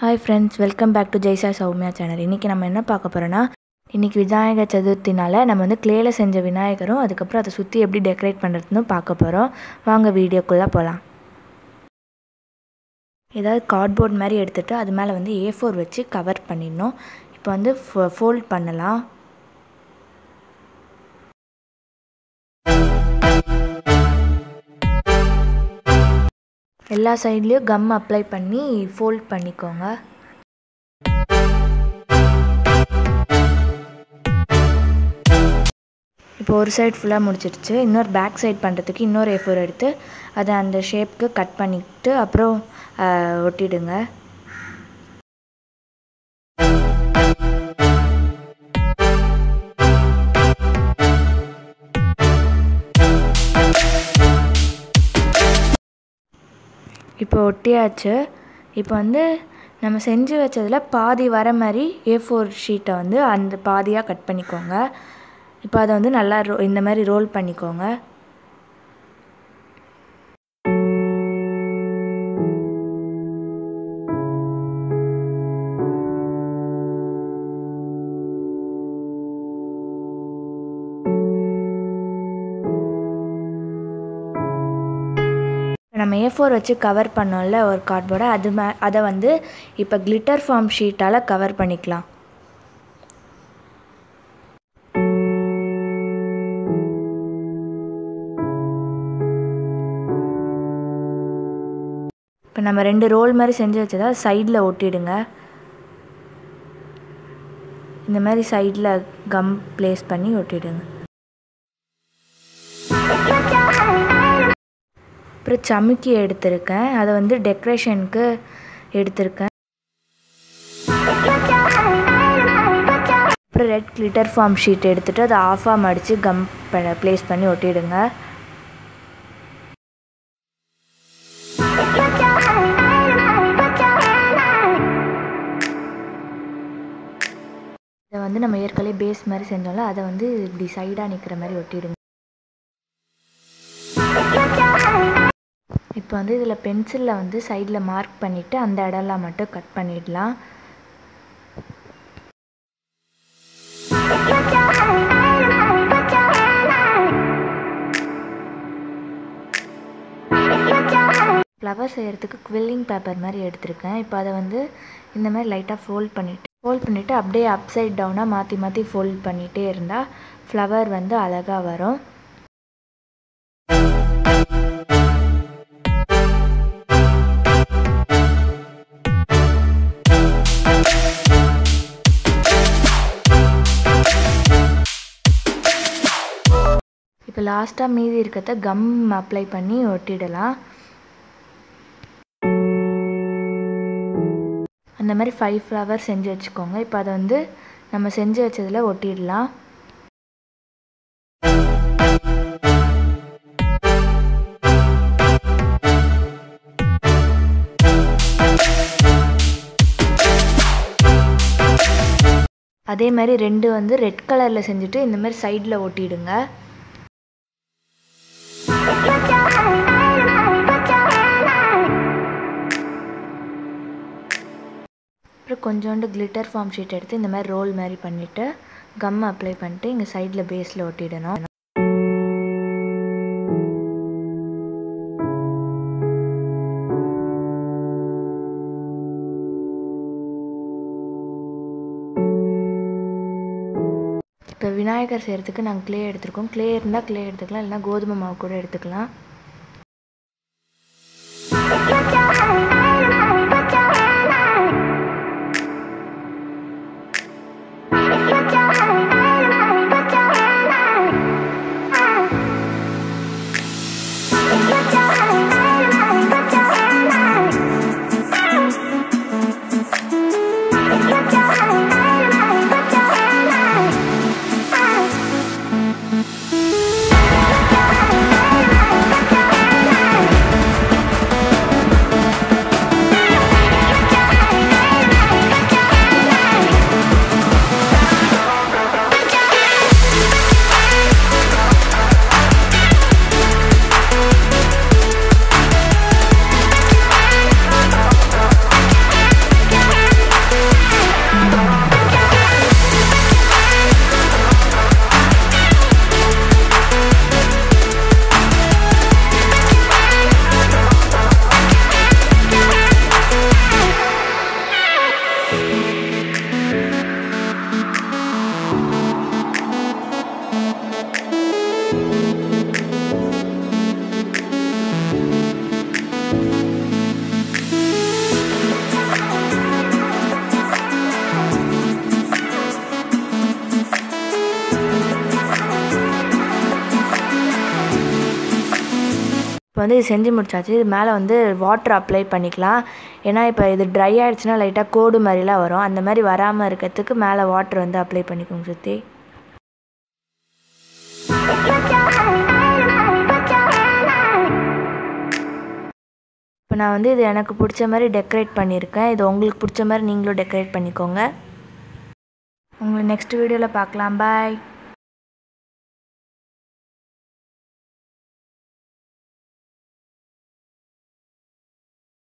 hi friends welcome back to Jaisa Soumya channel இன்றைக்கி நம்ம என்ன பார்க்க போகிறோன்னா இன்றைக்கி விநாயகர் சதுர்த்தினால நம்ம வந்து க்ளேயில் செஞ்ச விநாயகரும் அதுக்கப்புறம் அதை சுற்றி எப்படி டெக்கரேட் பண்ணுறதுன்னு பார்க்க போகிறோம் வாங்க வீடியோக்குள்ளே போகலாம் ஏதாவது கார்ட்போர்ட் மாதிரி எடுத்துகிட்டு அது மேலே வந்து ஏ ஃபோர் வச்சு கவர் பண்ணிடணும் இப்போ வந்து ஃபோல்ட் பண்ணலாம் எல்லா சைட்லேயும் கம் அப்ளை பண்ணி ஃபோல்ட் பண்ணிக்கோங்க இப்போ ஒரு சைடு ஃபுல்லாக முடிச்சிருச்சு இன்னொரு பேக் சைட் பண்ணுறதுக்கு இன்னொரு ஏ ஃபோர் எடுத்து அதை அந்த ஷேப்க்கு கட் பண்ணிவிட்டு அப்புறம் ஒட்டிடுங்க இப்போ ஒட்டியாச்சு இப்போ வந்து நம்ம செஞ்சு வச்சதில் பாதி வர மாதிரி ஏ ஃபோர் ஷீட்டை வந்து அந்த பாதியாக கட் பண்ணிக்கோங்க இப்போ அதை வந்து நல்லா ரோ இந்த மாதிரி ரோல் பண்ணிக்கோங்க நம்ம ஏ ஃபோர் வச்சு கவர் பண்ணோம்ல ஒரு கார்ட்போர்டை அது மே அதை வந்து இப்போ கிளிட்டர் ஃபார்ம் ஷீட்டால் கவர் பண்ணிக்கலாம் இப்போ நம்ம ரெண்டு ரோல் மாதிரி செஞ்சு வச்சதா சைடில் ஒட்டிடுங்க இந்த மாதிரி சைடில் கம் ப்ளேஸ் பண்ணி ஒட்டிடுங்க அப்புறம் சமுக்கி எடுத்திருக்கேன் அதை வந்து டெக்கரேஷனுக்கு எடுத்திருக்கேன் அப்புறம் ரெட் கிளிட்டர் ஃபார்ம் ஷீட் எடுத்துகிட்டு அதை ஆஃபாக மடித்து கம் ப்ளேஸ் பண்ணி ஒட்டிடுங்க இதை வந்து நம்ம ஏற்கனவே பேஸ் மாதிரி செஞ்சோம்ல அதை வந்து இப்படி சைடாக நிற்கிற மாதிரி ஒட்டிடுங்க இப்போ வந்து இதில் பென்சிலில் வந்து சைடில் மார்க் பண்ணிவிட்டு அந்த இடம்லாம் மட்டும் கட் பண்ணிடலாம் ஃப்ளவர் செய்கிறதுக்கு குவில்லிங் பேப்பர் மாதிரி எடுத்திருக்கேன் இப்போ அதை வந்து இந்த மாதிரி லைட்டாக ஃபோல்ட் பண்ணிவிட்டு ஃபோல்ட் பண்ணிவிட்டு அப்படியே அப் சைட் டவுனாக மாற்றி மாற்றி ஃபோல்ட் பண்ணிகிட்டே இருந்தால் ஃப்ளவர் வந்து அழகாக வரும் இப்போ லாஸ்ட்டாக மீதி இருக்கிறத கம் அப்ளை பண்ணி ஒட்டிடலாம் அந்த மாதிரி ஃபைவ் ஃப்ளவர் செஞ்சு வச்சுக்கோங்க இப்போ அதை வந்து நம்ம செஞ்சு வச்சதில் ஒட்டிடலாம் அதே மாதிரி ரெண்டு வந்து ரெட் கலரில் செஞ்சுட்டு இந்த மாதிரி சைடில் ஒட்டிடுங்க அப்புறம் கொஞ்சோண்டு கிளிட்டர் ஃபார்ம் ஷீட் எடுத்து இந்த மாதிரி ரோல் மாதிரி பண்ணிவிட்டு கம் அப்ளை பண்ணிட்டு இங்கே சைடில் பேஸில் ஒட்டிடணும் இப்போ விநாயகர் செய்கிறதுக்கு நாங்கள் க்ளே எடுத்துருக்கோம் க்ளே இருந்தால் க்ளே எடுத்துக்கலாம் இல்லைனா கோதுமை மாவு கூட எடுத்துக்கலாம் வந்து இது செஞ்சு முடிச்சாச்சு இது மேலே வந்து வாட்டர் அப்ளை பண்ணிக்கலாம் ஏன்னா இப்போ இது ட்ரை ஆயிடுச்சுன்னா லைட்டாக கோடு மாதிரிலாம் வரும் அந்த மாதிரி வராமல் இருக்கிறதுக்கு மேலே வாட்டர் வந்து அப்ளை பண்ணிக்கோங்க சுற்றி இப்போ நான் வந்து இது எனக்கு பிடிச்ச மாதிரி டெக்கரேட் பண்ணியிருக்கேன் இது உங்களுக்கு பிடிச்ச மாதிரி நீங்களும் டெக்கரேட் பண்ணிக்கோங்க உங்களை நெக்ஸ்ட் வீடியோவில் பார்க்கலாம் பாய்